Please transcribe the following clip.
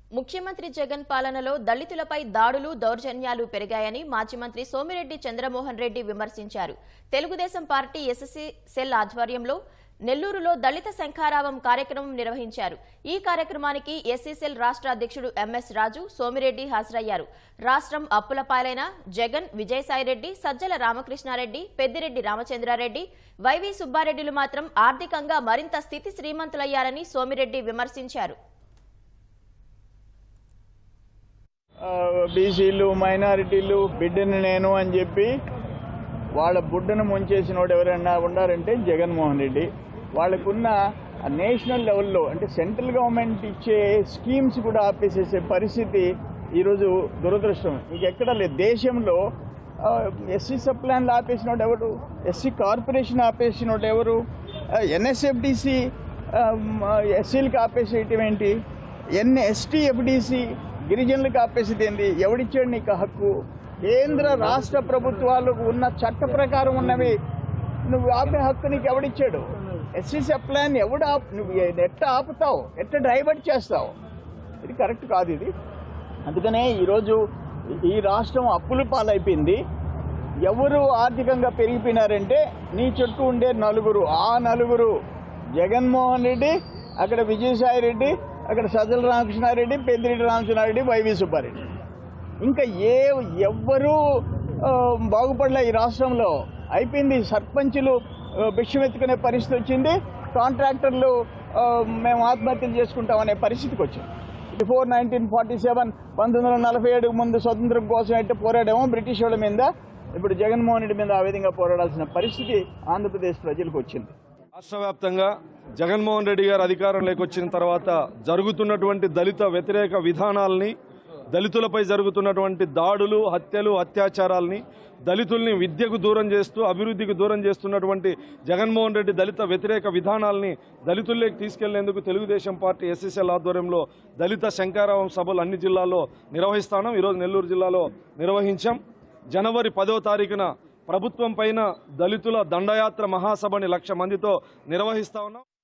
ముఖ్యమంత్రి జగన్ పాలనలో దళితులపై దాడులు దౌర్జన్యాలు పెరిగాయని మాజీ మంత్రి సోమిరెడ్డి చంద్రమోహన్ రెడ్డి విమర్శించారు తెలుగుదేశం పార్టీ ఎస్ఎస్సీ సెల్ ఆధ్వర్యంలో నెల్లూరులో దళిత శంఖారావం కార్యక్రమం నిర్వహించారు ఈ కార్యక్రమానికి ఎస్సీసెల్ రాష్ట్ర అధ్యక్షుడు ఎంఎస్ రాజు సోమిరెడ్డి హాజరయ్యారు రాష్ట్రం అప్పుల పాలైన జగన్ విజయసాయిరెడ్డి సజ్జల రామకృష్ణారెడ్డి పెద్దిరెడ్డి రామచంద్రారెడ్డి వైవి సుబ్బారెడ్డిలు మాత్రం ఆర్థికంగా మరింత స్థితి శ్రీమంతులయ్యారని సోమిరెడ్డి విమర్శించారు ఆ, బీసీలు మైనారిటీలు బిడ్డని నేను అని చెప్పి వాళ్ళ బుడ్డను ముంచేసినోడు ఎవరైనా ఉన్నారంటే జగన్మోహన్ రెడ్డి వాళ్ళకున్న ఆ నేషనల్ లెవెల్లో అంటే సెంట్రల్ గవర్నమెంట్ ఇచ్చే స్కీమ్స్ కూడా ఆపేసేసే పరిస్థితి ఈరోజు దురదృష్టం ఇంకెక్కడ లేదు దేశంలో ఎస్సీ సబ్ ప్లాన్లు ఆపేసినోడు ఎవరు ఎస్సీ కార్పొరేషన్ ఆపేసినోడు ఎవరు ఎన్ఎస్ఎఫ్డిసి ఎస్సీలకు ఆపేసేయటం ఏంటి ఎన్ఎస్టీ ఎఫ్డిసి గిరిజనులకు ఆపేసేది ఏంది ఎవడిచ్చాడు నీకు ఆ హక్కు కేంద్ర రాష్ట్ర ప్రభుత్వాలకు ఉన్న చట్ట ప్రకారం ఉన్నవి నువ్వు ఆపే హక్కు నీకు ఎవడిచ్చాడు ఎస్సీ ప్లాన్ ఎవడు ఆప్ నువ్వు ఎట్ట ఆపుతావు ఎట్ట డైవర్ట్ చేస్తావు ఇది కరెక్ట్ కాదు ఇది అందుకనే ఈరోజు ఈ రాష్ట్రం అప్పుల పాలైపోయింది ఎవరు ఆర్థికంగా పెరిగిపోయినారంటే నీ చుట్టూ ఉండే నలుగురు ఆ నలుగురు జగన్మోహన్ రెడ్డి అక్కడ విజయసాయి రెడ్డి అక్కడ సజ్జల రామకృష్ణారెడ్డి పెద్దిరెడ్డి రామకృష్ణారెడ్డి వైవి సుబ్బారెడ్డి ఇంకా ఏ ఎవ్వరూ ఆ, బాగుపడలే ఈ రాష్ట్రంలో అయిపోయింది సర్పంచులు ఆ, భిక్షం ఎత్తుకునే పరిస్థితి వచ్చింది కాంట్రాక్టర్లు ఆ, మేము ఆత్మహత్యలు చేసుకుంటామనే పరిస్థితికి వచ్చింది బిఫోర్ నైన్టీన్ ఫార్టీ సెవెన్ పంతొమ్మిది వందల నలభై ఏడుకు ముందు స్వతంత్రం కోసం అయితే పోరాడామో బ్రిటిష్ వాళ్ళ మీద ఇప్పుడు జగన్మోహన్ రెడ్డి మీద ఆ విధంగా పోరాడాల్సిన పరిస్థితి ఆంధ్రప్రదేశ్ ప్రజలకు వచ్చింది రాష్ట్ర వ్యాప్తంగా జగన్మోహన్ రెడ్డి గారు అధికారంలోకి వచ్చిన తర్వాత జరుగుతున్నటువంటి దళిత వ్యతిరేక విధానాల్ని దళితులపై జరుగుతున్నటువంటి దాడులు హత్యలు అత్యాచారాల్ని దళితుల్ని విద్యకు దూరం చేస్తూ అభివృద్ధికి దూరం చేస్తున్నటువంటి జగన్మోహన్ రెడ్డి దళిత వ్యతిరేక విధానాల్ని దళితుల్లోకి తీసుకెళ్లేందుకు తెలుగుదేశం పార్టీ ఎస్ఎస్ఎల్ ఆధ్వర్యంలో దళిత శంకారావం సభలు అన్ని జిల్లాల్లో నిర్వహిస్తాం ఈరోజు నెల్లూరు జిల్లాలో నిర్వహించాం జనవరి పదో తారీఖున ప్రభుత్వం పైన దళితుల దండయాత్ర మహాసభని లక్ష మందితో నిర్వహిస్తా ఉన్నాం